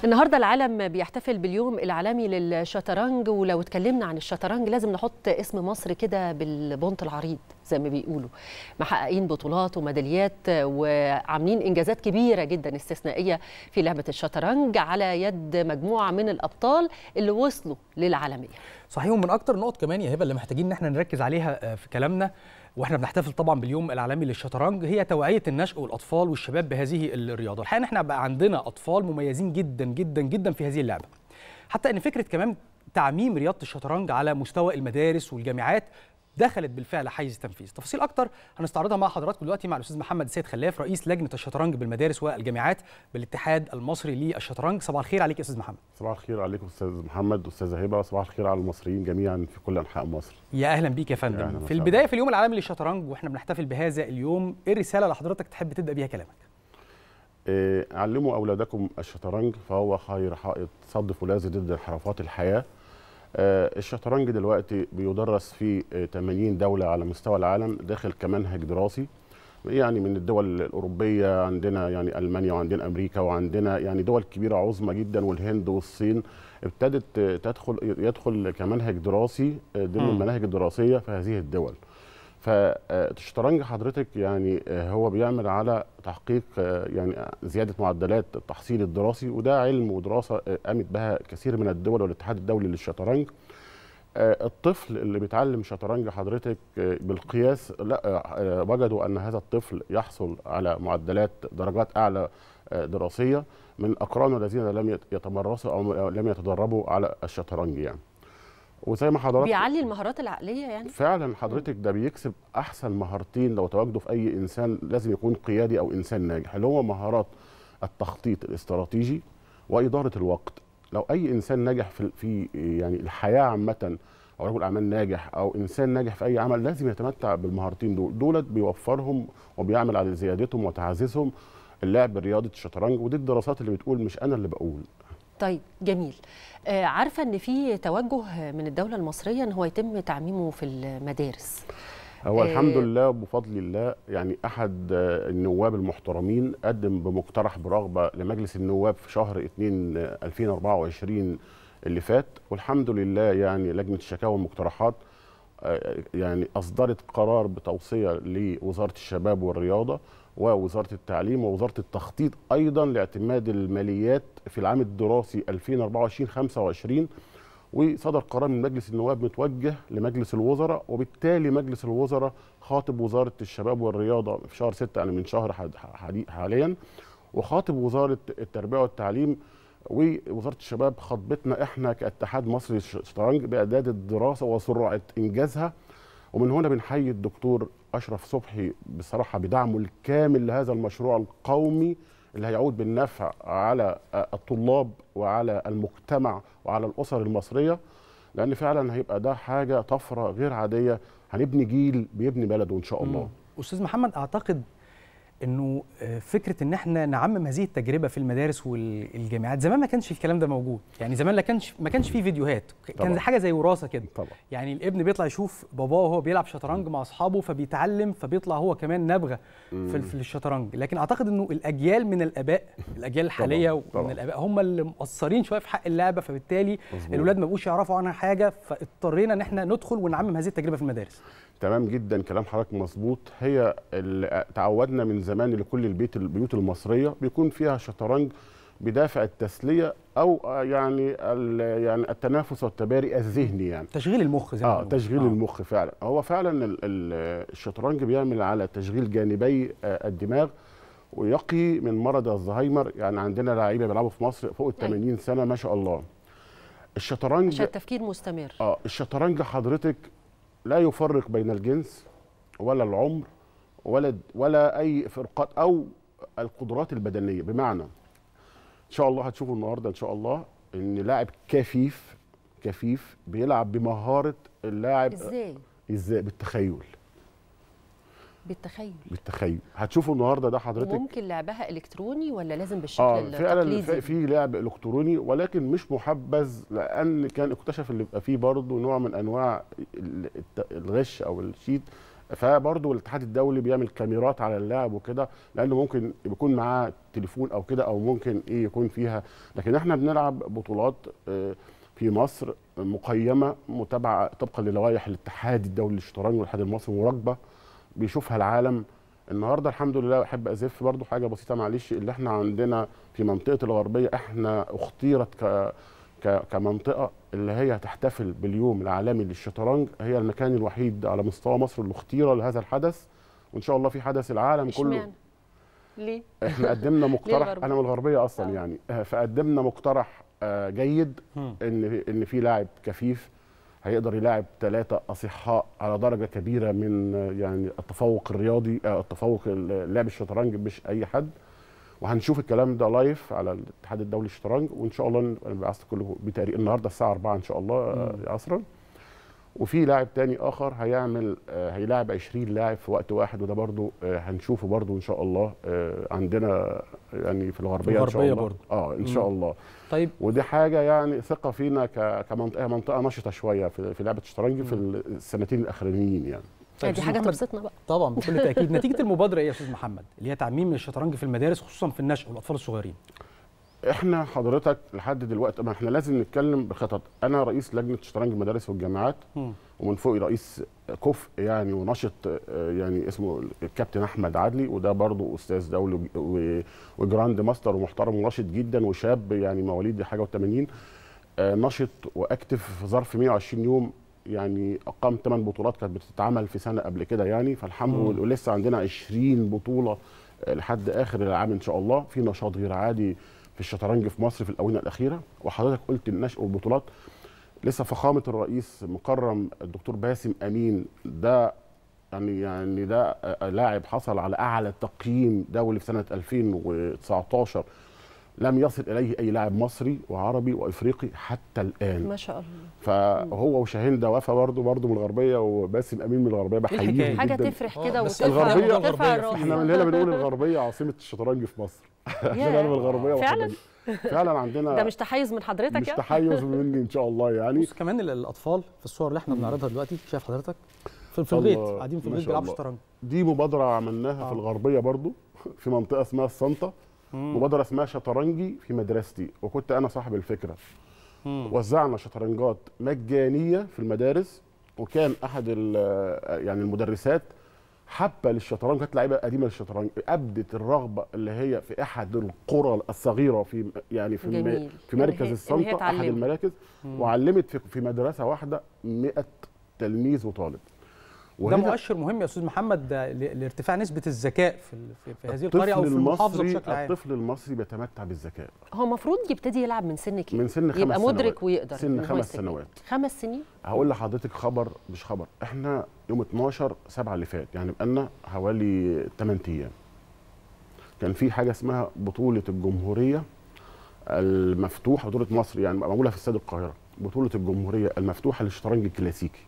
النهارده العالم بيحتفل باليوم العالمي للشطرنج ولو اتكلمنا عن الشطرنج لازم نحط اسم مصر كده بالبونت العريض زي ما بيقولوا محققين بطولات وميداليات وعاملين انجازات كبيره جدا استثنائيه في لعبه الشطرنج على يد مجموعه من الابطال اللي وصلوا للعالميه صحيح ومن اكتر النقط كمان يا هبه اللي محتاجين ان احنا نركز عليها في كلامنا واحنا بنحتفل طبعا باليوم العالمي للشطرنج هي توعيه النشء والاطفال والشباب بهذه الرياضه الحقيقه احنا بقى عندنا اطفال مميزين جدا جدا جدا في هذه اللعبه حتى ان فكره كمان تعميم رياضه الشطرنج على مستوى المدارس والجامعات دخلت بالفعل حيز تنفيذ تفاصيل اكتر هنستعرضها مع حضراتكم دلوقتي مع الاستاذ محمد السيد خلاف رئيس لجنه الشطرنج بالمدارس والجامعات بالاتحاد المصري للشطرنج صباح الخير عليك يا استاذ محمد صباح الخير عليكم استاذ محمد واستاذه هبه صباح الخير على المصريين جميعا في كل انحاء مصر يا اهلا بيك يا فندم في البدايه في اليوم العالمي للشطرنج واحنا بنحتفل بهذا اليوم ايه الرساله اللي حضرتك تحب تبدا بيها كلامك إيه علموا اولادكم الشطرنج فهو خير حائط صد فولاذ ضد انحرافات الحياه الشطرنج دلوقتي بيدرس في 80 دولة على مستوى العالم داخل كمنهج دراسي يعني من الدول الأوروبية عندنا يعني ألمانيا وعندنا أمريكا وعندنا يعني دول كبيرة عظمى جدا والهند والصين ابتدت تدخل يدخل كمنهج دراسي ضمن المناهج الدراسية في هذه الدول فالشطرنج حضرتك يعني هو بيعمل على تحقيق يعني زياده معدلات التحصيل الدراسي وده علم ودراسه قامت بها كثير من الدول والاتحاد الدولي للشطرنج الطفل اللي بيتعلم شطرنج حضرتك بالقياس لا وجدوا ان هذا الطفل يحصل على معدلات درجات اعلى دراسيه من اقرانه الذين لم يتمرسوا او لم يتدربوا على الشطرنج يعني وزي ما حضرتك بيعلي المهارات العقليه يعني فعلا حضرتك ده بيكسب احسن مهارتين لو تواجدوا في اي انسان لازم يكون قيادي او انسان ناجح اللي هو مهارات التخطيط الاستراتيجي واداره الوقت لو اي انسان ناجح في في يعني الحياه عامه او رجل اعمال ناجح او انسان ناجح في اي عمل لازم يتمتع بالمهارتين دول دولت بيوفرهم وبيعمل على زيادتهم وتعزيزهم اللعب رياضه الشطرنج ودي الدراسات اللي بتقول مش انا اللي بقول طيب جميل آه عارفه ان في توجه من الدوله المصريه ان هو يتم تعميمه في المدارس هو آه الحمد لله بفضل الله يعني احد النواب المحترمين قدم بمقترح برغبه لمجلس النواب في شهر 2 2024 اللي فات والحمد لله يعني لجنه الشكاوى والمقترحات آه يعني اصدرت قرار بتوصيه لوزاره الشباب والرياضه ووزاره التعليم ووزاره التخطيط ايضا لاعتماد الماليات في العام الدراسي 2024 25 وصدر قرار من مجلس النواب متوجه لمجلس الوزراء وبالتالي مجلس الوزراء خاطب وزاره الشباب والرياضه في شهر 6 يعني من شهر حاليا وخاطب وزاره التربيه والتعليم ووزاره الشباب خطبتنا احنا كاتحاد مصري للشطرنج باعداد الدراسه وسرعه انجازها ومن هنا بنحيي الدكتور اشرف صبحي بصراحه بدعمه الكامل لهذا المشروع القومي اللي هيعود بالنفع على الطلاب وعلى المجتمع وعلى الاسر المصريه لان فعلا هيبقى ده حاجه طفره غير عاديه هنبني جيل بيبني بلده ان شاء الله. مم. استاذ محمد اعتقد انه فكره ان احنا نعمم هذه التجربه في المدارس والجامعات زمان ما كانش الكلام ده موجود يعني زمان لا كانش ما كانش فيه فيديوهات كان طبعا. حاجه زي وراثه كده طبعا. يعني الابن بيطلع يشوف باباه وهو بيلعب شطرنج مع اصحابه فبيتعلم فبيطلع هو كمان نبغه في, في الشطرنج لكن اعتقد انه الاجيال من الاباء الاجيال الحاليه طبعا. طبعا. من الاباء هم اللي مقصرين شويه في حق اللعبه فبالتالي الاولاد ما بقوش يعرفوا عنها حاجه فاضطرينا ان احنا ندخل ونعمم هذه التجربه في المدارس تمام جدا كلام حضرتك مظبوط هي اللي تعودنا من زمان لكل البيت البيوت المصريه بيكون فيها شطرنج بدافع التسليه او يعني يعني التنافس والتباري الذهني يعني تشغيل المخ زي ما اه تشغيل آه. المخ فعلا هو فعلا الشطرنج بيعمل على تشغيل جانبي الدماغ ويقي من مرض الزهايمر يعني عندنا لعيبه بيلعبوا في مصر فوق ال 80 سنه ما شاء الله الشطرنج عشان التفكير مستمر اه الشطرنج حضرتك لا يفرق بين الجنس ولا العمر ولا ولا اي فرقات او القدرات البدنيه بمعنى ان شاء الله هتشوفوا النهارده ان شاء الله ان لاعب كفيف كفيف بيلعب بمهاره اللاعب ازاي ازاي بالتخيل بالتخيل بالتخيل هتشوفوا النهارده ده حضرتك ممكن لعبها الكتروني ولا لازم بالشكل اه التقليدي فعلا في لعب الكتروني ولكن مش محبذ لان كان اكتشف اللي بيبقى فيه برضه نوع من انواع الغش او الشيت فبرضه الاتحاد الدولي بيعمل كاميرات على اللاعب وكده لانه ممكن يكون معاه تليفون او كده او ممكن ايه يكون فيها لكن احنا بنلعب بطولات آه، في مصر مقيمه متابعه طبقا للوائح الاتحاد الدولي للشطرنج والاتحاد المصري مراقبه بيشوفها العالم النهارده الحمد لله احب ازف برضو حاجه بسيطه معلش اللي احنا عندنا في منطقه الغربيه احنا اختيرت ك ك- كمنطقه اللي هي تحتفل باليوم العالمي للشطرنج هي المكان الوحيد على مستوى مصر اللي اختير لهذا الحدث وان شاء الله في حدث العالم كله اشمعنى ليه احنا قدمنا مقترح الغربية؟ انا من الغربيه اصلا آه. يعني آه، فقدمنا مقترح آه، جيد مم. ان ان في لاعب كفيف هيقدر يلاعب ثلاثه اصحاء على درجه كبيره من آه، يعني التفوق الرياضي آه، التفوق ال- لعب الشطرنج مش اي حد وهنشوف الكلام ده لايف على الاتحاد الدولي للشطرنج وان شاء الله انا بعثت كله بتقريب النهارده الساعه 4 ان شاء الله آه، عصرا وفي لاعب تاني اخر هيعمل آه، هيلاعب 20 لاعب في وقت واحد وده برضو آه، هنشوفه برضو ان شاء الله آه، عندنا يعني في الغربيه ان شاء الغربية الله برضو. اه ان شاء مم. الله طيب ودي حاجه يعني ثقه فينا ك- كمنطقه منطقه نشطه شويه في في لعبه الشطرنج في السنتين الاخرانيين يعني طيب دي أستاذ حاجه محمد، تبسطنا بقى طبعا بكل تاكيد نتيجه المبادره ايه يا استاذ محمد اللي هي تعميم الشطرنج في المدارس خصوصا في النشء والاطفال الصغيرين احنا حضرتك لحد دلوقتي ما احنا لازم نتكلم بخطط انا رئيس لجنه شطرنج المدارس والجامعات مم. ومن فوقي رئيس كفء يعني ونشط آه، يعني اسمه الكابتن احمد عدلي وده برضه استاذ دولي وج- و- وجراند ماستر ومحترم ونشط جدا وشاب يعني مواليد حاجه و80 نشط واكتف في ظرف 120 يوم يعني اقام 8 بطولات كانت بتتعمل في سنه قبل كده يعني فالحمد مم. لله ولسه عندنا 20 بطوله آه، لحد اخر العام ان شاء الله في نشاط غير عادي في الشطرنج في مصر في الاونه الاخيره وحضرتك قلت النشء والبطولات لسه فخامه الرئيس مكرم الدكتور باسم امين ده يعني يعني ده آه، لاعب حصل على اعلى تقييم دولي في سنه 2019 لم يصل اليه اي لاعب مصري وعربي وافريقي حتى الان ما شاء الله فهو وشاهين ده وفا برضه برضه من الغربيه وباسم امين من الغربيه الحكاية؟ بحييهم حاجه جدا تفرح آه، كده بس وترفع الغربية- ترفع الغربية الراس احنا من هنا بنقول الغربيه عاصمه الشطرنج في مصر عشان انا من الغربيه فعلا وحضرتك. فعلا عندنا ده مش تحيز من حضرتك مش يعني تحيز مني ان شاء الله يعني بص كمان ال- الاطفال في الصور اللي احنا بنعرضها دلوقتي شايف حضرتك في, في البيت الله، قاعدين في ما البيت شاء بيلعبوا الله. شطرنج دي مبادره عملناها آه. في الغربيه برضو في منطقه اسمها الصنطه مبادره اسمها شطرنجي في مدرستي وكنت انا صاحب الفكره مم. وزعنا شطرنجات مجانيه في المدارس وكان احد ال- يعني المدرسات حابه للشطرنج كانت لعيبه قديمه للشطرنج ابدت الرغبه اللي هي في احد القرى الصغيره في يعني في جميل. م- في إن مركز هي- إن هي الصنطه احد تعلمه. المراكز وعلمت في, في مدرسه واحده 100 تلميذ وطالب ده وهنا مؤشر مهم يا استاذ محمد ده ل- لارتفاع نسبه الذكاء في ال- في, في هذه القريه او في الطفل المحافظه المصري بشكل عام الطفل المصري بيتمتع بالذكاء هو المفروض يبتدي يلعب من سن كام من سن خمس يبقى سنوات. مدرك ويقدر سن إن هو خمس يستفيد. سنوات. خمس سنين هقول لحضرتك خبر مش خبر احنا يوم 12 7 اللي فات يعني بقالنا حوالي 8 ايام كان في حاجه اسمها بطوله الجمهوريه المفتوحه بطوله مصر يعني معموله في استاد القاهره بطوله الجمهوريه المفتوحه للشطرنج الكلاسيكي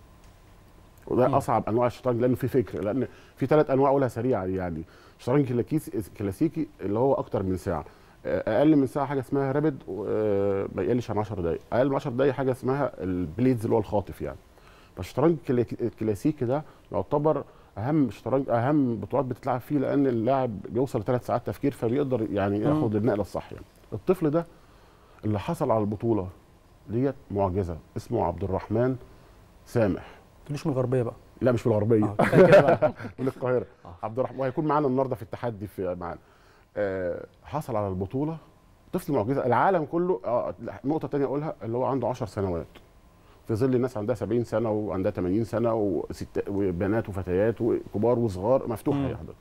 وده مم. اصعب انواع الشطرنج لانه في فكر لان في ثلاث انواع اقولها سريعه يعني شطرنج كلاكيس- كلاسيكي اللي هو اكتر من ساعه اقل من ساعه حاجه اسمها رابد ما يقلش عن 10 دقائق اقل من 10 دقائق حاجه اسمها البليدز اللي هو الخاطف يعني فالشطرنج الكلا- الكلاسيكي ده يعتبر اهم شطرنج اهم بطولات بتتلعب فيه لان اللاعب بيوصل لثلاث ساعات تفكير فبيقدر يعني مم. ياخد النقله الصح يعني الطفل ده اللي حصل على البطوله ديت معجزه اسمه عبد الرحمن سامح تقوليش من الغربيه بقى لا مش في الغربيه اه كفاية كده بقى من القاهره آه. عبد الرحمن وهيكون معانا النهارده في التحدي في معانا آه حصل على البطوله طفل معجزه العالم كله اه نقطه تانية اقولها اللي هو عنده 10 سنوات في ظل الناس عندها 70 سنه وعندها 80 سنه وست وبنات وفتيات وكبار وصغار مفتوحه مم. يا حضرتك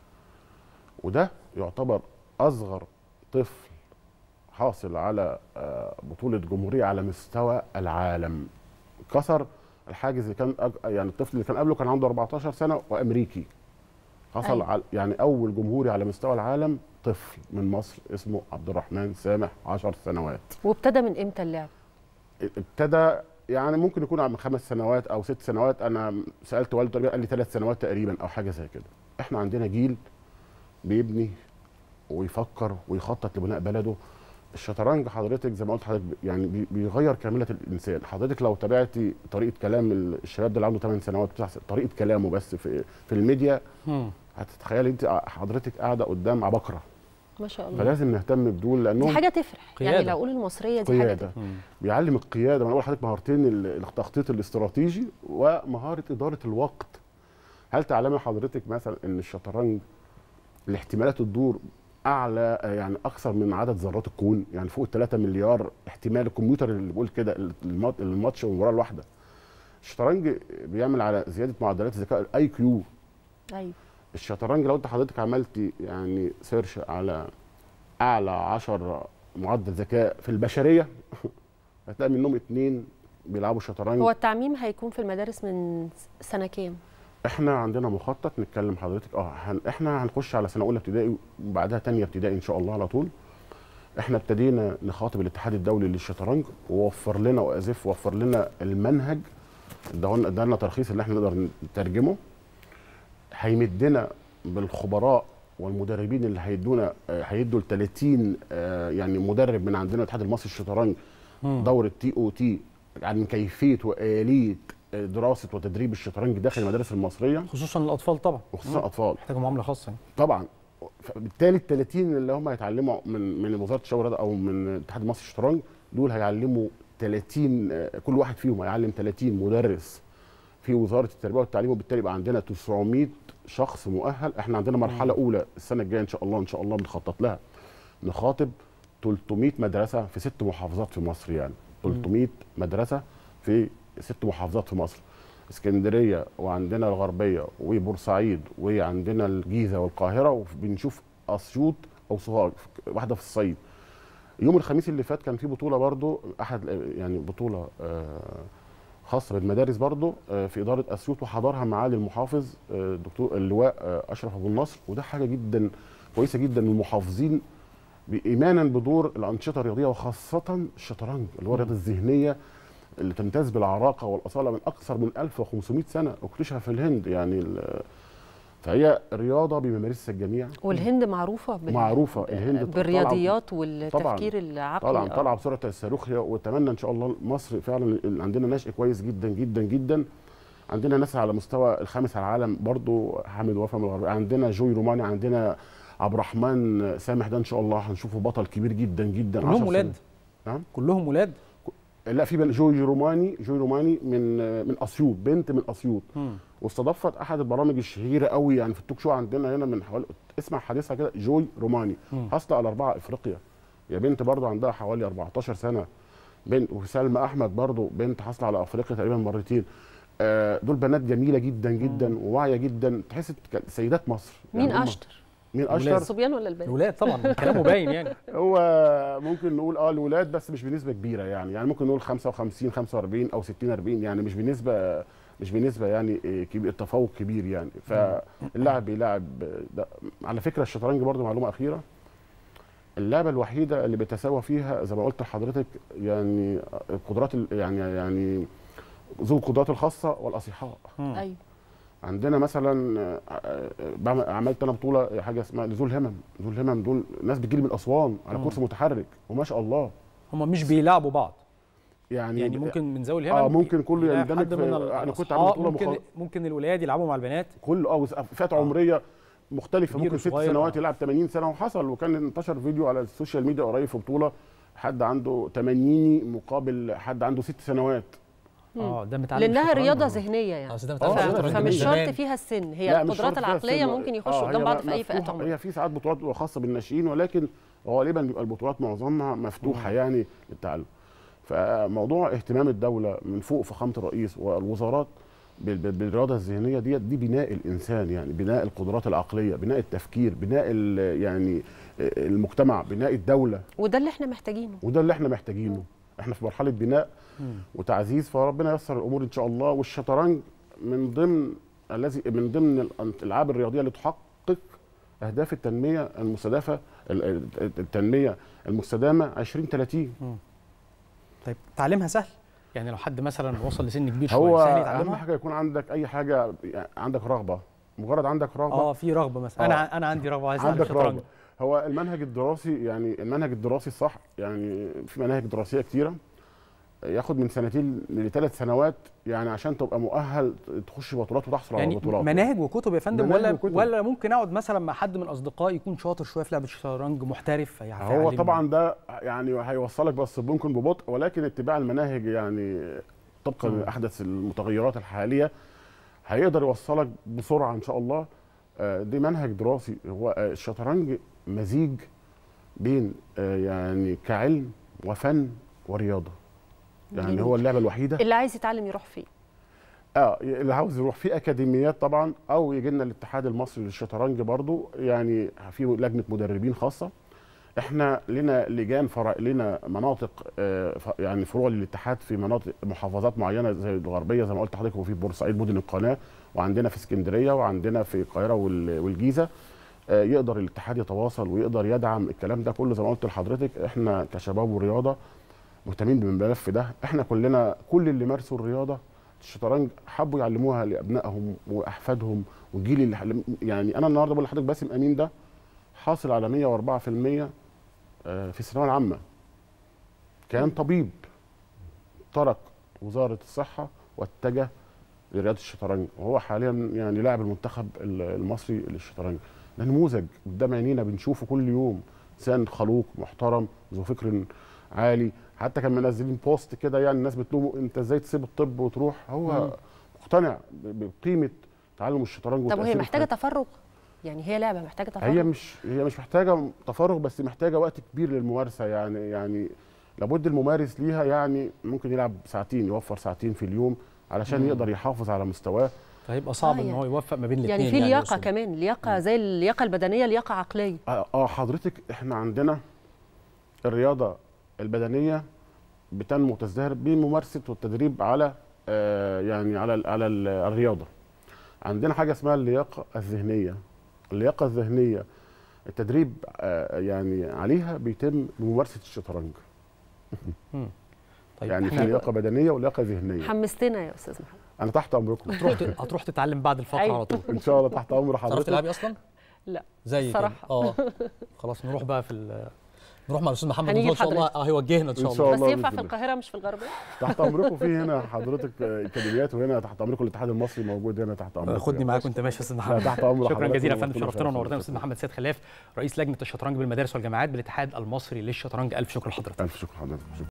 وده يعتبر اصغر طفل حاصل على آه، بطوله جمهوريه على مستوى العالم كسر الحاجز اللي كان أج- يعني الطفل اللي كان قبله كان عنده 14 سنه وامريكي حصل أيوة. على يعني اول جمهوري على مستوى العالم طفل من مصر اسمه عبد الرحمن سامح 10 سنوات وابتدى من امتى اللعب ابتدى يعني ممكن يكون من خمس سنوات او ست سنوات انا سالت والده تقريبا قال لي ثلاث سنوات تقريبا او حاجه زي كده احنا عندنا جيل بيبني ويفكر ويخطط لبناء بلده الشطرنج حضرتك زي ما قلت حضرتك يعني بي- بيغير كامله الانسان حضرتك لو تابعتي طريقه كلام الشباب ده اللي عنده 8 سنوات تسع س- طريقه كلامه بس في في الميديا مم. هتتخيلي انت حضرتك قاعده قدام عبقره ما شاء الله فلازم نهتم بدول دي لانهم حاجه تفرح يعني قيادة. لو اقول المصريه دي حاجه قياده تفرح. مم. بيعلم القياده ما انا بقول لحضرتك مهارتين ال- التخطيط الاستراتيجي ومهاره اداره الوقت هل تعلمي حضرتك مثلا ان الشطرنج الاحتمالات الدور اعلى آه، يعني اكثر من عدد ذرات الكون يعني فوق 3 مليار احتمال الكمبيوتر اللي بيقول كده الما- الماتش والمباراه الواحده الشطرنج بيعمل على زياده معدلات الذكاء الاي كيو ايوه الشطرنج لو انت حضرتك عملتي يعني سيرش على اعلى 10 معدل ذكاء في البشريه هتلاقي منهم اتنين بيلعبوا شطرنج هو التعميم هيكون في المدارس من سنه كام احنا عندنا مخطط نتكلم حضرتك اه هن احنا هنخش على سنه اولى ابتدائي وبعدها تانية ابتدائي ان شاء الله على طول احنا ابتدينا نخاطب الاتحاد الدولي للشطرنج ووفر لنا وازف وفر لنا المنهج ادانا ادانا ترخيص اللي احنا نقدر نترجمه هيمدنا بالخبراء والمدربين اللي هيدونا آه، هيدوا ل 30 آه، يعني مدرب من عندنا الاتحاد المصري للشطرنج مم. دوره تي او تي عن كيفيه واليه آه، دراسه وتدريب الشطرنج داخل المدارس المصريه خصوصا الاطفال طبعا وخصوصا الاطفال محتاجه معامله خاصه طبعا فبالتالي ال 30 اللي هم هيتعلموا من من وزاره الشباب والرياضه او من الاتحاد المصري للشطرنج دول هيعلموا 30 آه، كل واحد فيهم هيعلم 30 مدرس في وزاره التربيه والتعليم وبالتالي يبقى عندنا 900 شخص مؤهل احنا عندنا مرحله اولى السنه الجايه ان شاء الله ان شاء الله بنخطط لها نخاطب 300 مدرسه في ست محافظات في مصر يعني 300 مدرسه في ست محافظات في مصر اسكندريه وعندنا الغربيه وبورسعيد وعندنا الجيزه والقاهره وبنشوف اسيوط او سوهاج واحده في الصعيد يوم الخميس اللي فات كان في بطوله برضو احد يعني بطوله آه، خاصه بالمدارس برضو آه، في اداره اسيوط وحضرها معالي المحافظ آه، الدكتور اللواء آه، اشرف ابو النصر وده حاجه جدا كويسه جدا من المحافظين ايمانا بدور الانشطه الرياضيه وخاصه الشطرنج اللي هو الرياضه الذهنيه اللي تمتاز بالعراقه والاصاله من اكثر من 1500 سنه اكتشف في الهند يعني ال- فهي رياضه بيمارسها الجميع والهند معروفه بال... معروفه الهند طالعة- بالرياضيات والتفكير العقلي طبعا آه. طالعه بسرعه الصاروخ واتمنى ان شاء الله مصر فعلا اللي عندنا نشء كويس جدا جدا جدا عندنا ناس على مستوى الخامس على العالم برضو حامد وفا من الغربيه عندنا جوي روماني عندنا عبد الرحمن سامح ده ان شاء الله هنشوفه بطل كبير جدا جدا كلهم 10 ولاد سنة. نعم كلهم ولاد لا في بن- جوي روماني جوي روماني من من اسيوط بنت من اسيوط مم. واستضافت احد البرامج الشهيره قوي يعني في التوك شو عندنا هنا من حوالي اسمع حديثها كده جوي روماني مم. حاصله على اربعه افريقيا يا بنت برضو عندها حوالي 14 سنه بنت وسلمى احمد برضو بنت حاصله على افريقيا تقريبا مرتين آه، دول بنات جميله جدا جدا وواعيه جدا تحس ك- سيدات مصر مين يعني هم- اشطر مين الولاد. اشطر الصبيان ولا البنات الولاد طبعا كلامه باين يعني هو ممكن نقول اه الولاد بس مش بنسبه كبيره يعني يعني ممكن نقول 55 45 او 60 40 يعني مش بنسبه مش بنسبه يعني إيه كبير تفوق كبير يعني فاللاعب بيلاعب ده على فكره الشطرنج برضو معلومه اخيره اللعبه الوحيده اللي بيتساوى فيها زي ما قلت لحضرتك يعني القدرات ال- يعني يعني ذو القدرات الخاصه والاصحاء مم. ايوه عندنا مثلا آه، آه، بعمل- عملت انا بطوله حاجه اسمها ذو الهمم ذو الهمم دول ناس بتجيلي من اسوان على مم. كرسي متحرك وما شاء الله هم مش بيلعبوا بعض يعني يعني ممكن من ذوي الهمم اه ممكن كله يلاقي يندمج حد في من انا كنت الأصحاب، عامل بطوله ممكن مخ... ممكن الولاد يلعبوا مع البنات كله اه وس- فئات آه. عمريه مختلفه كبير ممكن ست وصغير، سنوات آه. يلعب 80 سنه وحصل وكان انتشر فيديو على السوشيال ميديا قريب في بطوله حد عنده 80 مقابل حد عنده ست سنوات اه ده متعلم لانها شطرنج. رياضه آه. ذهنيه يعني اصل ده آه، متعلم ف- شطرنج من فمش شرط زمان. فيها السن هي لا، مش القدرات شرط فيها العقليه السن. ممكن يخشوا آه، قدام هي بعض في اي فئه مفتوحة. عمر هي في ساعات بطولات بتبقى خاصه بالناشئين ولكن غالبا بيبقى البطولات معظمها مفتوحه يعني للتعلم فموضوع اهتمام الدوله من فوق فخامه الرئيس والوزارات بال- بال- بالرياضه الذهنيه ديت دي بناء الانسان يعني بناء القدرات العقليه بناء التفكير بناء ال- يعني المجتمع بناء الدوله وده اللي احنا محتاجينه وده اللي احنا محتاجينه احنا في مرحله بناء مم. وتعزيز فربنا ييسر الامور ان شاء الله والشطرنج من ضمن الذي من ضمن الالعاب الرياضيه اللي تحقق اهداف التنميه المستهدفه ال- ال- التنميه المستدامه 2030 طيب تعليمها سهل يعني لو حد مثلا وصل لسن كبير شويه هو سهل اهم يتعلمها حاجه يكون عندك اي حاجه يعني عندك رغبه مجرد عندك رغبه اه في رغبه مثلا آه. انا انا عندي رغبه عايز اتعلم عندك شطرنج رغبه هو المنهج الدراسي يعني المنهج الدراسي الصح يعني في مناهج دراسيه كتيره ياخد من سنتين لثلاث سنوات يعني عشان تبقى مؤهل تخش بطولات وتحصل على يعني بطولات مناهج وكتب يا فندم مناهج ولا وكتب. ولا ممكن اقعد مثلا مع حد من اصدقائي يكون شاطر شويه في لعبه الشطرنج محترف يعني هو فيعلمني. طبعا ده يعني هيوصلك بس ممكن ببطء ولكن اتباع المناهج يعني طبقا مم. لاحدث المتغيرات الحاليه هيقدر يوصلك بسرعه ان شاء الله آه، دي منهج دراسي هو آه، الشطرنج مزيج بين آه، يعني كعلم وفن ورياضه يعني جميل. هو اللعبه الوحيده اللي عايز يتعلم يروح فين اه اللي عاوز يروح في اكاديميات طبعا او يجي لنا الاتحاد المصري للشطرنج برضو يعني في لجنه مدربين خاصه احنا لنا لجان فرع لنا مناطق آه، ف- يعني فروع للاتحاد في مناطق محافظات معينه زي الغربيه زي ما قلت لحضرتك وفي بورسعيد مدن القناه وعندنا في اسكندريه وعندنا في القاهره وال- والجيزه آه، يقدر الاتحاد يتواصل ويقدر يدعم الكلام ده كله زي ما قلت لحضرتك احنا كشباب ورياضه مهتمين بالملف ده احنا كلنا كل اللي مارسوا الرياضه الشطرنج حبوا يعلموها لابنائهم واحفادهم والجيل اللي حل- يعني انا النهارده بقول لحضرتك باسم امين ده حاصل على 104% آه، في الثانويه العامه كان طبيب ترك وزاره الصحه واتجه لرياضه الشطرنج وهو حاليا يعني لاعب المنتخب ال- المصري للشطرنج ده نموذج قدام عينينا بنشوفه كل يوم انسان خلوق محترم ذو فكر عالي حتى كان منزلين بوست كده يعني الناس بتلومه انت ازاي تسيب الطب وتروح هو مم. مقتنع ب- بقيمه تعلم الشطرنج طب وهي وتأثيره في محتاجه حياته. تفرغ يعني هي لعبه محتاجه تفرغ هي مش هي مش محتاجه تفرغ بس محتاجه وقت كبير للممارسه يعني يعني لابد الممارس ليها يعني ممكن يلعب ساعتين يوفر ساعتين في اليوم علشان مم. يقدر يحافظ على مستواه فهيبقى صعب آه ان يعني- هو يوفق ما بين الاثنين يعني في لياقه يقصد. كمان لياقه زي اللياقه البدنيه لياقه عقليه اه آه، حضرتك احنا عندنا الرياضه البدنيه بتنمو وتزدهر بممارسه والتدريب على آه يعني على ال- على ال- الرياضه عندنا حاجه اسمها اللياقه الذهنيه اللياقه الذهنيه التدريب آه يعني عليها بيتم بممارسه الشطرنج طيب يعني في احنا لياقه بدنيه ولياقه ذهنيه حمستنا يا استاذ محمد انا تحت امركم هتروح هتروح تتعلم بعد الفقره أيوة. على طول ان شاء الله تحت امر تعرفي حضرتك تلعبي اصلا لا زي كده صراحة. اه خلاص نروح بقى في ال- نروح مع الاستاذ محمد هنيجي ان شاء الله لحضرتك. اه هيوجهنا ان شاء إن شاء الله بس الله ينفع بإذن في الله. القاهره مش في الغربيه تحت امركم في هنا حضرتك آه، اكاديميات وهنا تحت امركم الاتحاد المصري موجود هنا تحت امركم خدني معاك وانت ماشي يا استاذ لا محمد تحت امر شكرا حضرتك جزيلا يا فندم وربنا شرفتنا يخليك. ونورتنا استاذ محمد سيد خلاف رئيس لجنه الشطرنج بالمدارس والجامعات بالاتحاد المصري للشطرنج الف شكر لحضرتك الف شكر حضرتك شكرا